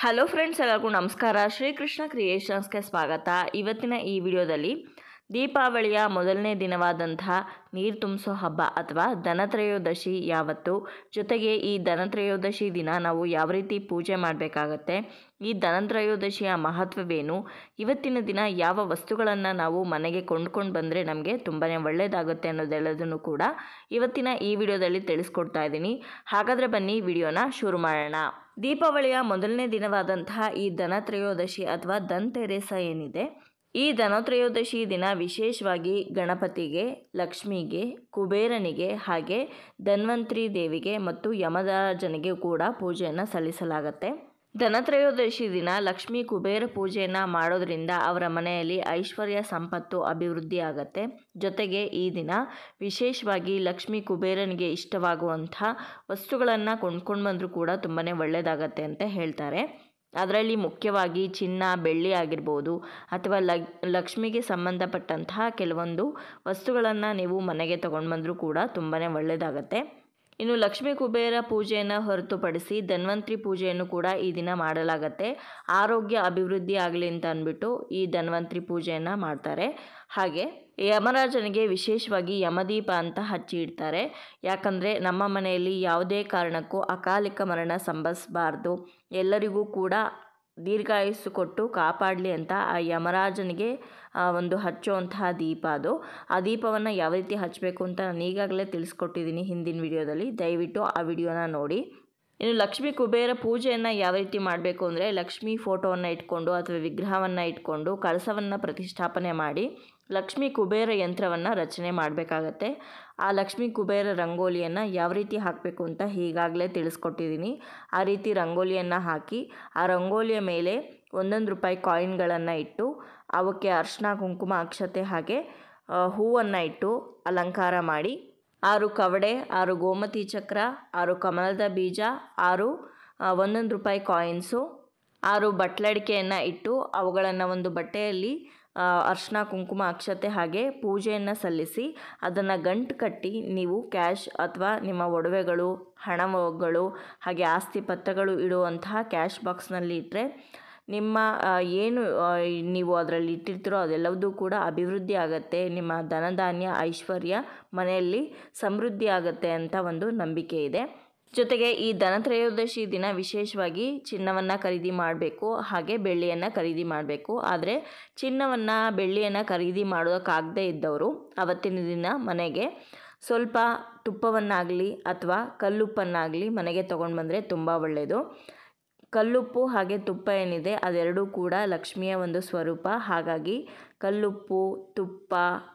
hello friends ಎಲ್ಲರಿಗೂ ನಮಸ್ಕಾರ ಶ್ರೀಕೃಷ್ಣ ಕ್ರಿಯೇಷನ್ಸ್ಗೆ ಸ್ವಾಗತ ಇವತ್ತಿನ ಈ ವಿಡಿಯೋದಲ್ಲಿ ದೀಪಾವಳಿಯ ಮೊದಲನೇ ದಿನವಾದಂತಹ ನೀರು ತುಂಬಿಸೋ ಹಬ್ಬ ಅಥವಾ ಧನತ್ರಯೋದಶಿ ಯಾವತ್ತು ಜೊತೆಗೆ ಈ ಧನತ್ರಯೋದಶಿ ದಿನ ನಾವು ಯಾವ ರೀತಿ ಪೂಜೆ ಮಾಡಬೇಕಾಗತ್ತೆ ಈ ಧನತ್ರಯೋದಶಿಯ ಮಹತ್ವವೇನು ಇವತ್ತಿನ ದಿನ ಯಾವ ವಸ್ತುಗಳನ್ನು ನಾವು ಮನೆಗೆ ಕೊಂಡ್ಕೊಂಡು ಬಂದರೆ ನಮಗೆ ತುಂಬಾ ಒಳ್ಳೆಯದಾಗುತ್ತೆ ಅನ್ನೋದೆಲ್ಲದನ್ನು ಕೂಡ ಇವತ್ತಿನ ಈ ವಿಡಿಯೋದಲ್ಲಿ ತಿಳಿಸ್ಕೊಡ್ತಾ ಇದ್ದೀನಿ ಹಾಗಾದರೆ ಬನ್ನಿ ವಿಡಿಯೋನ ಶುರು ಮಾಡೋಣ ದೀಪಾವಳಿಯ ಮೊದಲನೇ ದಿನವಾದಂತಹ ಈ ಧನತ್ರಯೋದಶಿ ಅಥವಾ ಧನ್ತೆರೇಸ ಏನಿದೆ ಈ ಧನತ್ರಯೋದಶಿ ದಿನ ವಿಶೇಷವಾಗಿ ಗಣಪತಿಗೆ ಲಕ್ಷ್ಮಿಗೆ ಕುಬೇರನಿಗೆ ಹಾಗೆ ಧನ್ವಂತ್ರಿ ದೇವಿಗೆ ಮತ್ತು ಯಮಧರಾಜನಿಗೆ ಕೂಡ ಪೂಜೆಯನ್ನು ಸಲ್ಲಿಸಲಾಗುತ್ತೆ ಧನತ್ರಯೋದಶಿ ದಿನ ಲಕ್ಷ್ಮೀ ಕುಬೇರ ಪೂಜೆಯನ್ನು ಮಾಡೋದ್ರಿಂದ ಅವರ ಮನೆಯಲ್ಲಿ ಐಶ್ವರ್ಯ ಸಂಪತ್ತು ಅಭಿವೃದ್ಧಿ ಆಗತ್ತೆ ಜೊತೆಗೆ ಈ ದಿನ ವಿಶೇಷವಾಗಿ ಲಕ್ಷ್ಮೀ ಕುಬೇರನಿಗೆ ಇಷ್ಟವಾಗುವಂಥ ವಸ್ತುಗಳನ್ನು ಕೊಂಡ್ಕೊಂಡು ಬಂದರೂ ಕೂಡ ತುಂಬಾ ಒಳ್ಳೆಯದಾಗತ್ತೆ ಅಂತ ಹೇಳ್ತಾರೆ ಅದರಲ್ಲಿ ಮುಖ್ಯವಾಗಿ ಚಿನ್ನ ಬೆಳ್ಳಿ ಆಗಿರ್ಬೋದು ಅಥವಾ ಲಗ್ ಲಕ್ಷ್ಮಿಗೆ ಸಂಬಂಧಪಟ್ಟಂತಹ ಕೆಲವೊಂದು ವಸ್ತುಗಳನ್ನು ನೀವು ಮನೆಗೆ ತೊಗೊಂಡು ಬಂದರೂ ಕೂಡ ತುಂಬಾ ಒಳ್ಳೆಯದಾಗತ್ತೆ ಇನ್ನು ಲಕ್ಷ್ಮೀ ಕುಬೇರ ಪೂಜೆಯನ್ನು ಹೊರತುಪಡಿಸಿ ಧನ್ವಂತ್ರಿ ಪೂಜೆಯನ್ನು ಕೂಡ ಈ ದಿನ ಮಾಡಲಾಗತ್ತೆ ಆರೋಗ್ಯ ಅಭಿವೃದ್ಧಿ ಆಗಲಿ ಅಂತ ಅಂದ್ಬಿಟ್ಟು ಈ ಧನ್ವಂತ್ರಿ ಪೂಜೆಯನ್ನು ಮಾಡ್ತಾರೆ ಹಾಗೆ ಯಮರಾಜನಿಗೆ ವಿಶೇಷವಾಗಿ ಯಮದೀಪ ಅಂತ ಹಚ್ಚಿ ಇಡ್ತಾರೆ ಯಾಕಂದರೆ ನಮ್ಮ ಮನೆಯಲ್ಲಿ ಯಾವುದೇ ಕಾರಣಕ್ಕೂ ಅಕಾಲಿಕ ಮರಣ ಸಂಭವಿಸಬಾರ್ದು ಎಲ್ಲರಿಗೂ ಕೂಡ ದೀರ್ಘಾಯುಸ್ಸು ಕೊಟ್ಟು ಕಾಪಾಡಲಿ ಅಂತ ಆ ಯಮರಾಜನಿಗೆ ಒಂದು ಹಚ್ಚುವಂತಹ ದೀಪ ಅದು ಆ ದೀಪವನ್ನು ಯಾವ ರೀತಿ ಹಚ್ಚಬೇಕು ಅಂತ ನಾನು ಈಗಾಗಲೇ ತಿಳಿಸ್ಕೊಟ್ಟಿದ್ದೀನಿ ಹಿಂದಿನ ವಿಡಿಯೋದಲ್ಲಿ ದಯವಿಟ್ಟು ಆ ವಿಡಿಯೋನ ನೋಡಿ ಇನ್ನು ಲಕ್ಷ್ಮೀ ಕುಬೇರ ಪೂಜೆಯನ್ನು ಯಾವ ರೀತಿ ಮಾಡಬೇಕು ಅಂದರೆ ಲಕ್ಷ್ಮೀ ಫೋಟೋವನ್ನು ಇಟ್ಕೊಂಡು ಅಥವಾ ವಿಗ್ರಹವನ್ನು ಇಟ್ಕೊಂಡು ಕಳಸವನ್ನು ಪ್ರತಿಷ್ಠಾಪನೆ ಮಾಡಿ ಲಕ್ಷ್ಮೀ ಕುಬೇರ ಯಂತ್ರವನ್ನು ರಚನೆ ಮಾಡಬೇಕಾಗತ್ತೆ ಆ ಲಕ್ಷ್ಮೀ ಕುಬೇರ ರಂಗೋಲಿಯನ್ನು ಯಾವ ರೀತಿ ಹಾಕಬೇಕು ಅಂತ ಈಗಾಗಲೇ ತಿಳಿಸ್ಕೊಟ್ಟಿದ್ದೀನಿ ಆ ರೀತಿ ರಂಗೋಲಿಯನ್ನು ಹಾಕಿ ಆ ರಂಗೋಲಿಯ ಮೇಲೆ ಒಂದೊಂದು ರೂಪಾಯಿ ಕಾಯಿನ್ಗಳನ್ನು ಇಟ್ಟು ಅವಕ್ಕೆ ಅರ್ಶಿನ ಕುಂಕುಮ ಅಕ್ಷತೆ ಹಾಗೆ ಹೂವನ್ನು ಇಟ್ಟು ಅಲಂಕಾರ ಮಾಡಿ ಆರು ಕವಡೆ ಆರು ಗೋಮತಿ ಚಕ್ರ ಆರು ಕಮಲದ ಬೀಜ ಆರು ಒಂದೊಂದು ರೂಪಾಯಿ ಕಾಯಿನ್ಸು ಆರು ಬಟ್ಲಡಿಕೆಯನ್ನು ಇಟ್ಟು ಅವುಗಳನ್ನು ಒಂದು ಬಟ್ಟೆಯಲ್ಲಿ ಅರ್ಶಿನ ಕುಂಕುಮ ಅಕ್ಷತೆ ಹಾಗೆ ಪೂಜೆಯನ್ನು ಸಲ್ಲಿಸಿ ಅದನ್ನು ಗಂಟು ಕಟ್ಟಿ ನೀವು ಕ್ಯಾಶ್ ಅಥವಾ ನಿಮ್ಮ ಒಡವೆಗಳು ಹಣಗಳು ಹಾಗೆ ಆಸ್ತಿ ಪತ್ರಗಳು ಇಡುವಂತಹ ಕ್ಯಾಶ್ ಬಾಕ್ಸ್ನಲ್ಲಿ ಇಟ್ಟರೆ ನಿಮ್ಮ ಏನು ನೀವು ಅದರಲ್ಲಿ ಇಟ್ಟಿರ್ತೀರೋ ಅದೆಲ್ಲವೂ ಕೂಡ ಅಭಿವೃದ್ಧಿ ಆಗುತ್ತೆ ನಿಮ್ಮ ಧನಧಾನ್ಯ ಐಶ್ವರ್ಯ ಮನೆಯಲ್ಲಿ ಸಮೃದ್ಧಿ ಆಗುತ್ತೆ ಅಂತ ಒಂದು ನಂಬಿಕೆ ಇದೆ ಜೊತೆಗೆ ಈ ಧನತ್ರಯೋದಶಿ ದಿನ ವಿಶೇಷವಾಗಿ ಚಿನ್ನವನ್ನು ಖರೀದಿ ಮಾಡಬೇಕು ಹಾಗೆ ಬೆಳ್ಳಿಯನ್ನು ಖರೀದಿ ಮಾಡಬೇಕು ಆದರೆ ಚಿನ್ನವನ್ನು ಬೆಳ್ಳಿಯನ್ನು ಖರೀದಿ ಮಾಡೋದಕ್ಕಾಗದೇ ಇದ್ದವರು ಅವತ್ತಿನ ದಿನ ಮನೆಗೆ ಸ್ವಲ್ಪ ತುಪ್ಪವನ್ನಾಗಲಿ ಅಥವಾ ಕಲ್ಲುಪ್ಪನ್ನಾಗಲಿ ಮನೆಗೆ ತೊಗೊಂಡು ಬಂದರೆ ತುಂಬ ಒಳ್ಳೆಯದು ಕಲ್ಲುಪ್ಪು ಹಾಗೆ ತುಪ್ಪ ಏನಿದೆ ಅದೆರಡೂ ಕೂಡ ಲಕ್ಷ್ಮಿಯ ಒಂದು ಸ್ವರೂಪ ಹಾಗಾಗಿ ಕಲ್ಲುಪ್ಪು ತುಪ್ಪ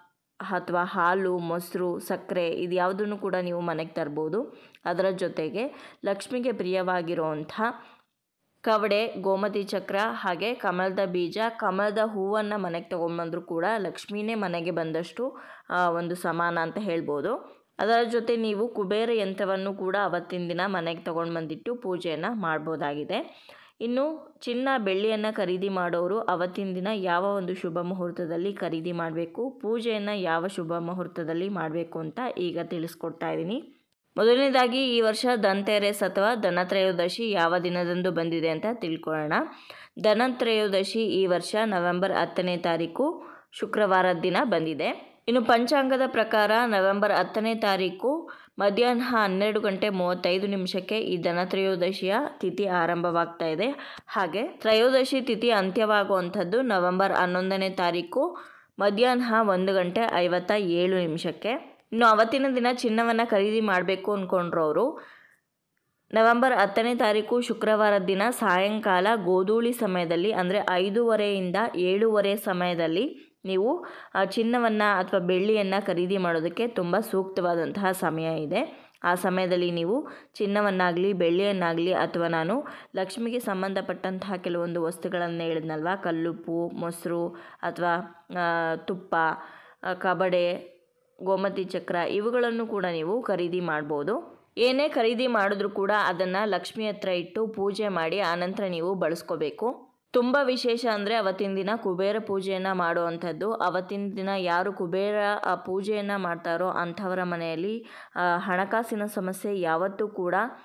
ಅಥವಾ ಹಾಲು ಮೊಸರು ಸಕ್ಕರೆ ಇದು ಯಾವುದನ್ನು ಕೂಡ ನೀವು ಮನೆಗೆ ತರ್ಬೋದು ಅದರ ಜೊತೆಗೆ ಲಕ್ಷ್ಮಿಗೆ ಪ್ರಿಯವಾಗಿರುವಂಥ ಕವಡೆ ಗೋಮತಿ ಚಕ್ರ ಹಾಗೆ ಕಮಲದ ಬೀಜ ಕಮಲದ ಹೂವನ್ನು ಮನೆಗೆ ತೊಗೊಂಬಂದರೂ ಕೂಡ ಲಕ್ಷ್ಮೀನೇ ಮನೆಗೆ ಬಂದಷ್ಟು ಒಂದು ಸಮಾನ ಅಂತ ಹೇಳ್ಬೋದು ಅದರ ಜೊತೆ ನೀವು ಕುಬೇರ ಯಂತ್ರವನ್ನು ಕೂಡ ಅವತ್ತಿನ ದಿನ ಮನೆಗೆ ತೊಗೊಂಡು ಬಂದಿಟ್ಟು ಪೂಜೆಯನ್ನು ಮಾಡ್ಬೋದಾಗಿದೆ ಇನ್ನು ಚಿನ್ನ ಬೆಳ್ಳಿಯನ್ನು ಖರೀದಿ ಮಾಡೋರು ಅವತ್ತಿನ ದಿನ ಯಾವ ಒಂದು ಶುಭ ಮುಹೂರ್ತದಲ್ಲಿ ಖರೀದಿ ಮಾಡಬೇಕು ಪೂಜೆಯನ್ನು ಯಾವ ಶುಭ ಮುಹೂರ್ತದಲ್ಲಿ ಮಾಡಬೇಕು ಅಂತ ಈಗ ತಿಳಿಸ್ಕೊಡ್ತಾ ಇದ್ದೀನಿ ಮೊದಲನೇದಾಗಿ ಈ ವರ್ಷ ಧನ್ತೆರೇಸ್ ಅಥವಾ ಧನತ್ರಯೋದಶಿ ಯಾವ ದಿನದಂದು ಬಂದಿದೆ ಅಂತ ತಿಳ್ಕೊಳ್ಳೋಣ ಧನತ್ರಯೋದಶಿ ಈ ವರ್ಷ ನವೆಂಬರ್ ಹತ್ತನೇ ತಾರೀಕು ಶುಕ್ರವಾರದ ದಿನ ಬಂದಿದೆ ಇನ್ನು ಪಂಚಾಂಗದ ಪ್ರಕಾರ ನವೆಂಬರ್ ಹತ್ತನೇ ತಾರೀಕು ಮಧ್ಯಾಹ್ನ ಹನ್ನೆರಡು ಗಂಟೆ ಮೂವತ್ತೈದು ನಿಮಿಷಕ್ಕೆ ಈ ಧನತ್ರಯೋದಶಿಯ ತಿಥಿ ಆರಂಭವಾಗ್ತಾ ಇದೆ ಹಾಗೆ ತ್ರಯೋದಶಿ ತಿಥಿ ಅಂತ್ಯವಾಗುವಂಥದ್ದು ನವೆಂಬರ್ ಹನ್ನೊಂದನೇ ತಾರೀಕು ಮಧ್ಯಾಹ್ನ ಒಂದು ಗಂಟೆ ಐವತ್ತ ಏಳು ನಿಮಿಷಕ್ಕೆ ಇನ್ನು ಅವತ್ತಿನ ದಿನ ಚಿನ್ನವನ್ನು ಖರೀದಿ ಮಾಡಬೇಕು ಅಂದ್ಕೊಂಡ್ರವರು ನವೆಂಬರ್ ಹತ್ತನೇ ತಾರೀಕು ಶುಕ್ರವಾರದ ದಿನ ಸಾಯಂಕಾಲ ಗೋಧೂಳಿ ಸಮಯದಲ್ಲಿ ಅಂದರೆ ಐದೂವರೆಯಿಂದ ಏಳೂವರೆ ಸಮಯದಲ್ಲಿ ನೀವು ಚಿನ್ನವನ್ನು ಅಥವಾ ಬೆಳ್ಳಿಯನ್ನು ಖರೀದಿ ಮಾಡೋದಕ್ಕೆ ತುಂಬ ಸೂಕ್ತವಾದಂತಹ ಸಮಯ ಇದೆ ಆ ಸಮಯದಲ್ಲಿ ನೀವು ಚಿನ್ನವನ್ನಾಗಲಿ ಬೆಳ್ಳಿಯನ್ನಾಗಲಿ ಅಥವಾ ನಾನು ಲಕ್ಷ್ಮಿಗೆ ಸಂಬಂಧಪಟ್ಟಂತಹ ಕೆಲವೊಂದು ವಸ್ತುಗಳನ್ನು ಹೇಳಿದ್ನಲ್ವ ಕಲ್ಲುಪ್ಪು ಮೊಸರು ಅಥವಾ ತುಪ್ಪ ಕಬಡೆ ಗೋಮತಿ ಚಕ್ರ ಇವುಗಳನ್ನು ಕೂಡ ನೀವು ಖರೀದಿ ಮಾಡ್ಬೋದು ಏನೇ ಖರೀದಿ ಮಾಡಿದ್ರೂ ಕೂಡ ಅದನ್ನು ಲಕ್ಷ್ಮಿ ಹತ್ರ ಇಟ್ಟು ಪೂಜೆ ಮಾಡಿ ಆನಂತರ ನೀವು ಬಳಸ್ಕೋಬೇಕು ತುಂಬ ವಿಶೇಷ ಅಂದರೆ ಅವತ್ತಿನ ದಿನ ಕುಬೇರ ಪೂಜೆಯನ್ನು ಮಾಡುವಂಥದ್ದು ಅವತ್ತಿನ ದಿನ ಯಾರು ಕುಬೇರ ಆ ಪೂಜೆಯನ್ನು ಮಾಡ್ತಾರೋ ಅಂಥವರ ಮನೆಯಲ್ಲಿ ಆ, ಹಣಕಾಸಿನ ಸಮಸ್ಯೆ ಯಾವತ್ತೂ ಕೂಡ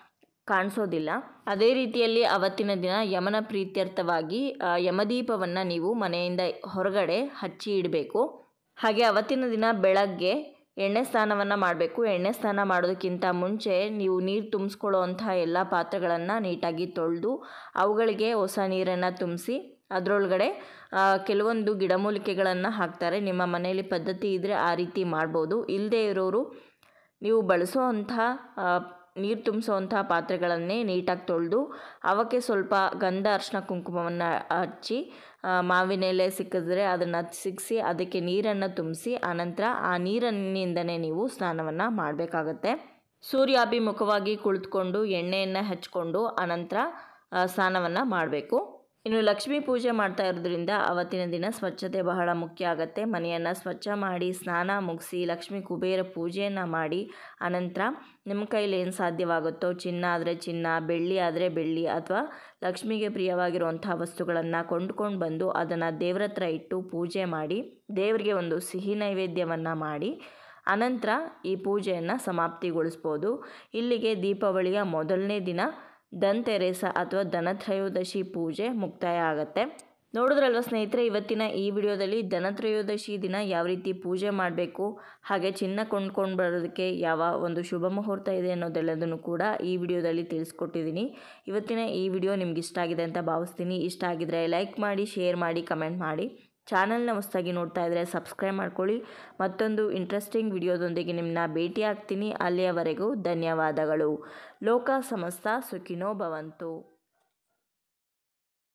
ಕಾಣಿಸೋದಿಲ್ಲ ಅದೇ ರೀತಿಯಲ್ಲಿ ಅವತ್ತಿನ ದಿನ ಯಮನ ಪ್ರೀತ್ಯರ್ಥವಾಗಿ ಆ, ಯಮದೀಪವನ್ನು ನೀವು ಮನೆಯಿಂದ ಹೊರಗಡೆ ಹಚ್ಚಿ ಇಡಬೇಕು ಹಾಗೆ ಅವತ್ತಿನ ದಿನ ಬೆಳಗ್ಗೆ ಎಣ್ಣೆ ಸ್ನಾನವನ್ನು ಮಾಡಬೇಕು ಎಣ್ಣೆ ಸ್ನಾನ ಮಾಡೋದಕ್ಕಿಂತ ಮುಂಚೆ ನೀವು ನೀರು ತುಂಬಿಸ್ಕೊಳ್ಳೋ ಅಂಥ ಎಲ್ಲ ಪಾತ್ರೆಗಳನ್ನು ನೀಟಾಗಿ ತೊಳೆದು ಅವುಗಳಿಗೆ ಹೊಸ ನೀರನ್ನು ತುಂಬಿಸಿ ಅದರೊಳಗಡೆ ಆ, ಕೆಲವೊಂದು ಗಿಡಮೂಲಿಕೆಗಳನ್ನು ಹಾಕ್ತಾರೆ ನಿಮ್ಮ ಮನೆಯಲ್ಲಿ ಪದ್ಧತಿ ಇದ್ದರೆ ಆ ರೀತಿ ಮಾಡ್ಬೋದು ಇಲ್ಲದೇ ಇರೋರು ನೀವು ಬಳಸೋ ಅಂಥ ನೀರು ತುಂಬಿಸೋವಂಥ ಪಾತ್ರೆಗಳನ್ನೇ ನೀಟಾಗಿ ತೊಳೆದು ಅವಕ್ಕೆ ಸ್ವಲ್ಪ ಗಂಧ ಅರಿಶಿನ ಕುಂಕುಮವನ್ನು ಹಚ್ಚಿ ಆ, ಮಾವಿನ ಎಲೆ ಸಿಕ್ಕಿದ್ರೆ ಅದನ್ನು ಸಿಕ್ಕಿಸಿ ಅದಕ್ಕೆ ನೀರನ್ನು ತುಂಬಿಸಿ ಆನಂತರ ಆ ನೀರಿನಿಂದನೇ ನೀವು ಸ್ನಾನವನ್ನು ಮಾಡಬೇಕಾಗತ್ತೆ ಸೂರ್ಯಾಭಿಮುಖವಾಗಿ ಕುಳಿತುಕೊಂಡು ಎಣ್ಣೆಯನ್ನು ಹಚ್ಕೊಂಡು ಆನಂತರ ಸ್ನಾನವನ್ನು ಮಾಡಬೇಕು ಇನ್ನು ಲಕ್ಷ್ಮೀ ಪೂಜೆ ಮಾಡ್ತಾ ಇರೋದ್ರಿಂದ ಅವತ್ತಿನ ದಿನ ಸ್ವಚ್ಛತೆ ಬಹಳ ಮುಖ್ಯ ಆಗುತ್ತೆ ಮನೆಯನ್ನು ಸ್ವಚ್ಛ ಮಾಡಿ ಸ್ನಾನ ಮುಗಿಸಿ ಲಕ್ಷ್ಮೀ ಕುಬೇರ ಪೂಜೆಯನ್ನು ಮಾಡಿ ಅನಂತರ ನಿಮ್ಮ ಕೈಲಿ ಏನು ಸಾಧ್ಯವಾಗುತ್ತೋ ಚಿನ್ನ ಆದರೆ ಚಿನ್ನ ಬೆಳ್ಳಿ ಆದರೆ ಬೆಳ್ಳಿ ಅಥವಾ ಲಕ್ಷ್ಮಿಗೆ ಪ್ರಿಯವಾಗಿರುವಂಥ ವಸ್ತುಗಳನ್ನು ಕೊಂಡ್ಕೊಂಡು ಬಂದು ಅದನ್ನು ದೇವ್ರ ಹತ್ರ ಇಟ್ಟು ಪೂಜೆ ಮಾಡಿ ದೇವರಿಗೆ ಒಂದು ಸಿಹಿ ನೈವೇದ್ಯವನ್ನು ಮಾಡಿ ಅನಂತರ ಈ ಪೂಜೆಯನ್ನು ಸಮಾಪ್ತಿಗೊಳಿಸ್ಬೋದು ಇಲ್ಲಿಗೆ ದೀಪಾವಳಿಯ ಮೊದಲನೇ ದಿನ ಧನ್ತೆರೇಸ ಅಥವಾ ಧನತ್ರಯೋದಶಿ ಪೂಜೆ ಮುಕ್ತಾಯ ಆಗುತ್ತೆ ನೋಡಿದ್ರಲ್ವ ಸ್ನೇಹಿತರೆ ಇವತ್ತಿನ ಈ ವಿಡಿಯೋದಲ್ಲಿ ಧನತ್ರಯೋದಶಿ ದಿನ ಯಾವ ರೀತಿ ಪೂಜೆ ಮಾಡಬೇಕು ಹಾಗೆ ಚಿನ್ನ ಕೊಂಡ್ಕೊಂಡು ಬರೋದಕ್ಕೆ ಯಾವ ಒಂದು ಶುಭ ಮುಹೂರ್ತ ಇದೆ ಅನ್ನೋದೆಲ್ಲದನ್ನು ಕೂಡ ಈ ವಿಡಿಯೋದಲ್ಲಿ ತಿಳಿಸ್ಕೊಟ್ಟಿದ್ದೀನಿ ಇವತ್ತಿನ ಈ ವಿಡಿಯೋ ನಿಮ್ಗೆ ಇಷ್ಟ ಆಗಿದೆ ಅಂತ ಭಾವಿಸ್ತೀನಿ ಇಷ್ಟ ಆಗಿದ್ರೆ ಲೈಕ್ ಮಾಡಿ ಶೇರ್ ಮಾಡಿ ಕಮೆಂಟ್ ಮಾಡಿ ಚಾನಲ್ನ ಹೊಸದಾಗಿ ನೋಡ್ತಾ ಇದ್ದರೆ ಸಬ್ಸ್ಕ್ರೈಬ್ ಮಾಡ್ಕೊಳ್ಳಿ ಮತ್ತೊಂದು ಇಂಟ್ರೆಸ್ಟಿಂಗ್ ವಿಡಿಯೋದೊಂದಿಗೆ ನಿಮ್ಮನ್ನ ಭೇಟಿ ಆಗ್ತೀನಿ ಅಲ್ಲಿಯವರೆಗೂ ಧನ್ಯವಾದಗಳು ಲೋಕ ಸಮಸ್ತ ಸುಖಿನೋ ಭವಂತು